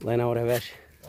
الله ينور يا باشا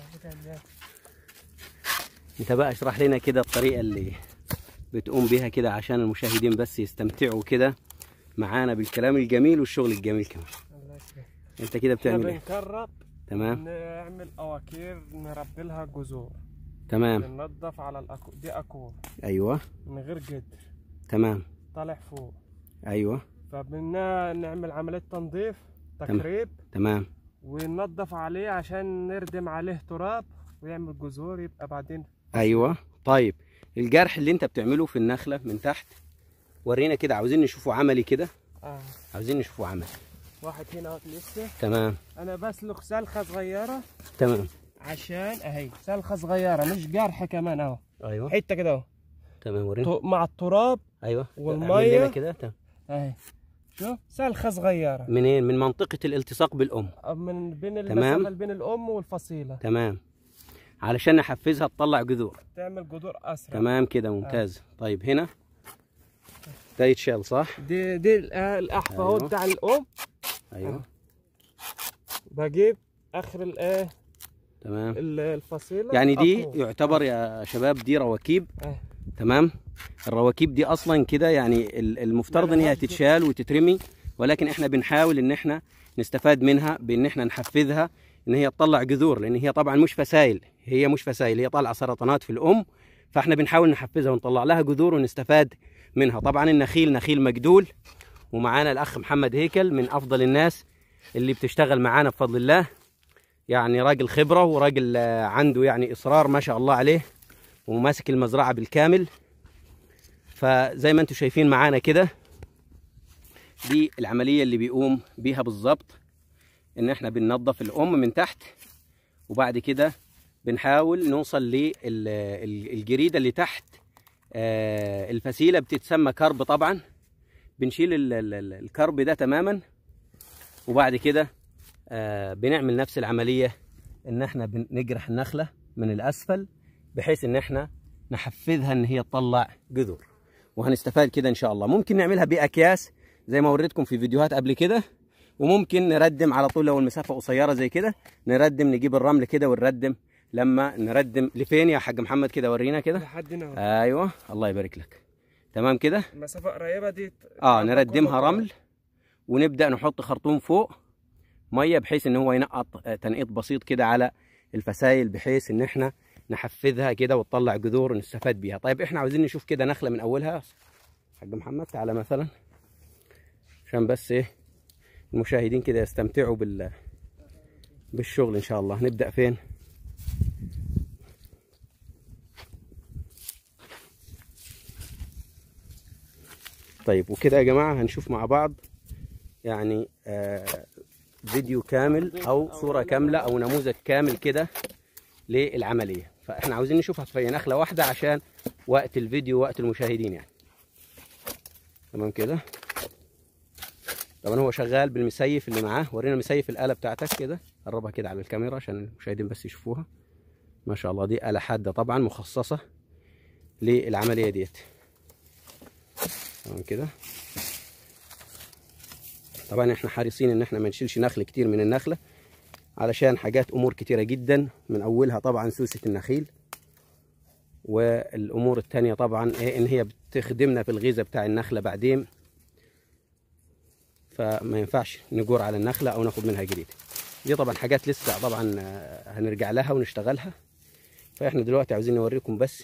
انت بقى اشرح لنا كده الطريقه اللي بتقوم بيها كده عشان المشاهدين بس يستمتعوا كده معانا بالكلام الجميل والشغل الجميل كمان الله يسلمك انت كده احنا بتعمل ايه بنكرب تمام نعمل اواكير نربي لها جذور تمام بننضف على الأكو... دي اكور ايوه من غير جدر تمام طالع فوق ايوه فبدنا نعمل عملية تنظيف تكريب تمام وننضف عليه عشان نردم عليه تراب ويعمل جذور يبقى بعدين ايوه طيب الجرح اللي انت بتعمله في النخله من تحت ورينا كده عاوزين نشوفه عملي كده آه. عاوزين نشوفه عملي واحد هنا اهوت لسه تمام انا بسلخ سلخة صغيرة تمام عشان اهي سلخة صغيرة مش جرح كمان اهو ايوه حتة كده اهو تمام ورينا ط- مع التراب ايوه والمية. اعمل لنا كده تمام. اهي شوف سلخة صغيرة منين من منطقه الالتصاق بالام من بين تمام. المسافة اللي بين الام والفصيلة تمام علشان نحفزها تطلع جذور تعمل جذور اسرع تمام كده ممتاز طيب هنا ده يتشال صح دي دي ال- آه، الاحفة اهو أيوه. بتاع الام ايوه بجيب اخر الايه تمام ال- الفصيلة يعني دي أقوم. يعتبر يا شباب دي رواكيب آه. تمام الرواكيب دي اصلا كده يعني ال- المفترض ان هي ملهاش تتشال وتترمي ولكن احنا بنحاول ان احنا نستفاد منها بان احنا نحفزها ان هي تطلع جذور لان هي طبعا مش فسائل هي مش فسائل هي طالعه سرطانات في الام فاحنا بنحاول نحفزها ونطلع لها جذور ونستفاد منها طبعا النخيل نخيل مجدول ومعانا الاخ محمد هيكل من افضل الناس اللي بتشتغل معانا بفضل الله يعني راجل خبره وراجل آه، عنده يعني اصرار ما شاء الله عليه وماسك المزرعه بالكامل فزي ما انتم شايفين معانا كده دي العمليه اللي بيقوم بيها بالظبط ان احنا بننظف الام من تحت وبعد كده بنحاول نوصل للجريده اللي تحت آه، الفسيله بتتسمى كرب طبعا بنشيل ال- ال- ال- الكرب ده تماما وبعد كده آه، بنعمل نفس العمليه ان احنا بنجرح النخله من الاسفل بحيث ان احنا نحفزها ان هي تطلع جذور وهنستفاد كده ان شاء الله ممكن نعملها باكياس زي ما وريتكم في فيديوهات قبل كده وممكن نردم على طول لو المسافه قصيره زي كده نردم نجيب الرمل كده ونردم لما نردم لفين يا حاج محمد كده ورينا كده لحد هنا أهو. ايوه الله يبارك لك تمام كده المسافة قريبة دي اه تعبى نردمها كله رمل ونبدا نحط خرطوم فوق ميه بحيث ان هو ينقط آه، تنقيط بسيط كده على الفسايل بحيث ان احنا نحفزها كده وتطلع جذور ونستفاد بيها طيب احنا عاوزين نشوف كده نخله من اولها حاج محمد تعالى مثلا عشان بس ايه المشاهدين كده يستمتعوا بال بالشغل ان شاء الله نبدا فين طيب وكده يا جماعه هنشوف مع بعض يعني آه فيديو كامل او صوره كامله او نموذج كامل كده للعمليه فاحنا عاوزين نشوفها في نخله واحده عشان وقت الفيديو وقت المشاهدين يعني تمام كده طبعا هو شغال بالمسيف اللي معاه ورينا مسيف الاله بتاعتك كده قربها كده على الكاميرا عشان المشاهدين بس يشوفوها ما شاء الله دي آلة حادة طبعا مخصصة للعملية ديت تمام كده طبعا احنا حريصين ان احنا ما نشيلش نخل كتير من النخلة علشان حاجات امور كتيرة جدا من اولها طبعا سوسة النخيل والامور التانية طبعا ايه ان هي بتخدمنا في الغذاء بتاع النخلة بعدين فما ينفعش نجور على النخلة او ناخد منها جريد دي طبعا حاجات لسه طبعا آه، هنرجع لها ونشتغلها فاحنا دلوقتي عاوزين نوريكم بس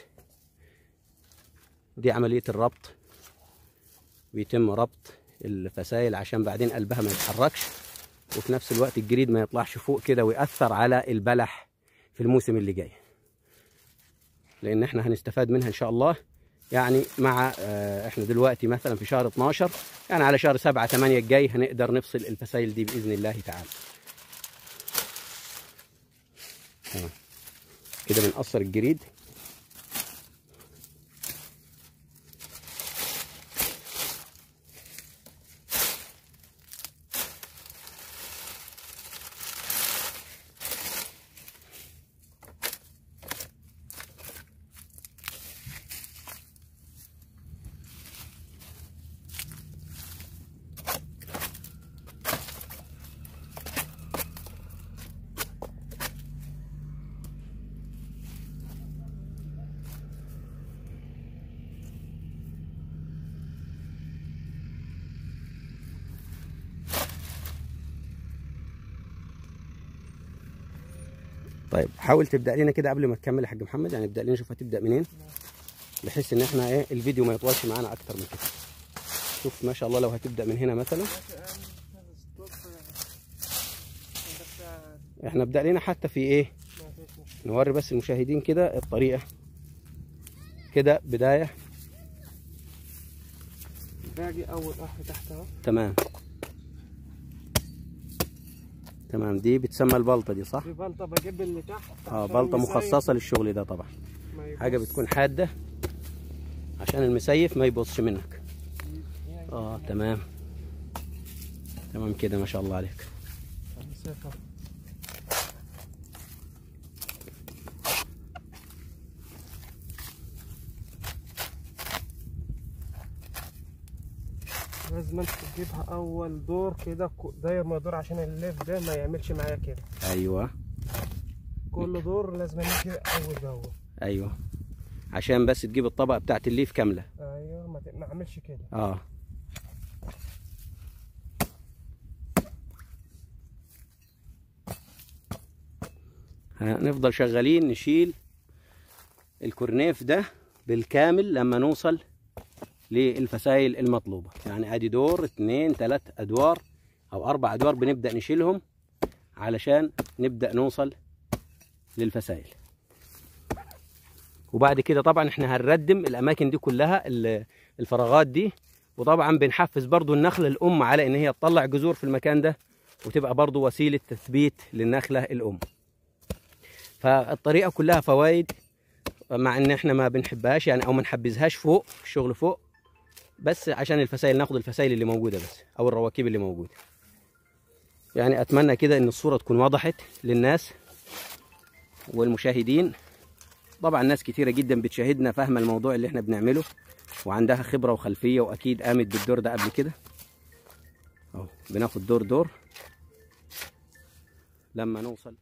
دي عملية الربط بيتم ربط الفسائل عشان بعدين قلبها ما يتحركش وفي نفس الوقت الجريد ما يطلعش فوق كده ويأثر على البلح في الموسم اللي جاي لان احنا هنستفاد منها ان شاء الله يعني مع آه، احنا دلوقتي مثلا في شهر 12 يعني على شهر 7 8 الجاي هنقدر نفصل الفسائل دي باذن الله تعالى تمام كده بنقصر الجريد طيب حاول تبدا لنا كده قبل ما تكمل يا حاج محمد يعني ابدا لنا شوف هتبدا منين بحيث ان احنا ايه الفيديو ما يطولش معانا اكتر من كده شوف ما شاء الله لو هتبدا من هنا مثلا احنا ابدا لنا حتى في ايه نوري بس المشاهدين كده الطريقه كده بدايه باجي اول واحده تحت اهو تمام تمام دي بتسمى البلطه دي صح في بلطه بجيب اللي تحت اه عشان بلطه المسيح مخصصه للشغل ده طبعا ما يبص. حاجه بتكون حاده عشان المسيف ما يبصش منك يعني اه تمام تمام كده ما شاء الله عليك المسافة. لازم انت تجيبها اول دور كده كو- داير ما يدور عشان الليف ده ما يعملش معايا كده ايوه كل دور لازم نيجي اول باول ايوه عشان بس تجيب الطبقه بتاعت الليف كامله ايوه ما, ت- ما اعملش كده اه هنفضل شغالين نشيل الكورنيف ده بالكامل لما نوصل للفسائل المطلوبة يعني ادي دور اتنين تلات ادوار او اربع ادوار بنبدأ نشيلهم علشان نبدأ نوصل للفسائل وبعد كده طبعا احنا هنردم الاماكن دي كلها ال- الفراغات دي وطبعا بنحفز برضو النخلة الام على ان هي تطلع جذور في المكان ده وتبقى برضو وسيلة تثبيت للنخلة الام فالطريقة كلها فوائد مع ان احنا ما بنحبهاش يعني او ما نحبذهاش فوق الشغل فوق بس عشان الفسائل ناخد الفسائل اللي موجودة بس او الرواكب اللي موجودة يعني اتمنى كده ان الصورة تكون وضحت للناس والمشاهدين طبعا ناس كتيرة جدا بتشاهدنا فاهمة الموضوع اللي احنا بنعمله وعندها خبرة وخلفية واكيد قامت بالدور ده قبل كده اهو بناخد دور دور لما نوصل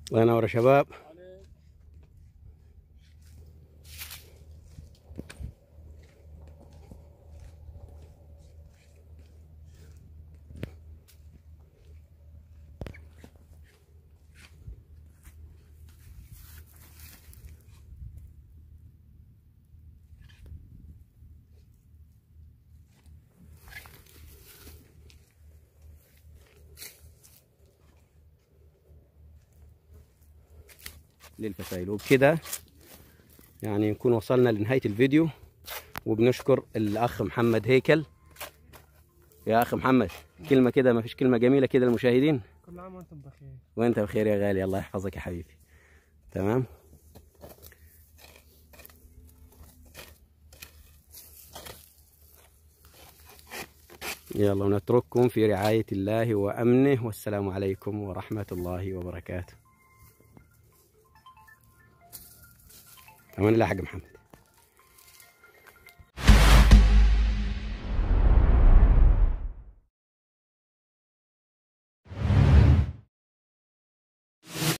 الله ينور يا شباب للفسائل وبكده يعني نكون وصلنا لنهاية الفيديو وبنشكر الأخ محمد هيكل يا أخ محمد كلمة كده ما فيش كلمة جميلة كده للمشاهدين كل عام وانتم بخير وانت بخير يا غالي الله يحفظك يا حبيبي تمام يلا ونترككم في رعاية الله وأمنه والسلام عليكم ورحمة الله وبركاته أمان الله يا حاج محمد